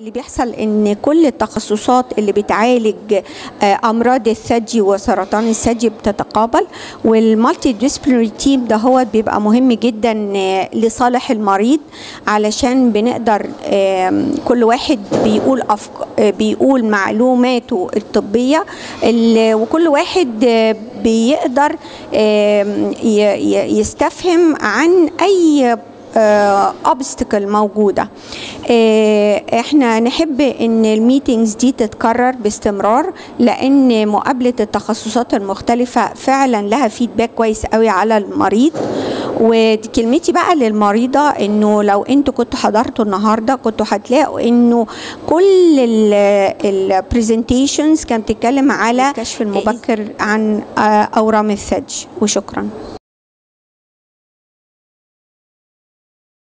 اللي بيحصل ان كل التخصصات اللي بتعالج آه، امراض الثدي وسرطان الثدي بتتقابل والمالتي ديسبلينري تيم ده هو بيبقى مهم جدا آه، لصالح المريض علشان بنقدر آم، كل واحد بيقول أفك... آه، بيقول معلوماته الطبيه ال- وكل واحد آه، بيقدر آم، ي- ي- يستفهم عن اي اوبستكل موجوده آه، احنا نحب ان الميتينجز دي تتكرر باستمرار لان مقابله التخصصات المختلفه فعلا لها فيدباك كويس قوي على المريض وكلمتي بقى للمريضه انه لو انتوا كنتوا حضرتوا النهارده كنتوا هتلاقوا انه كل البرزنتيشنز كانت بتتكلم على الكشف المبكر عن آه، اورام الثدي وشكرا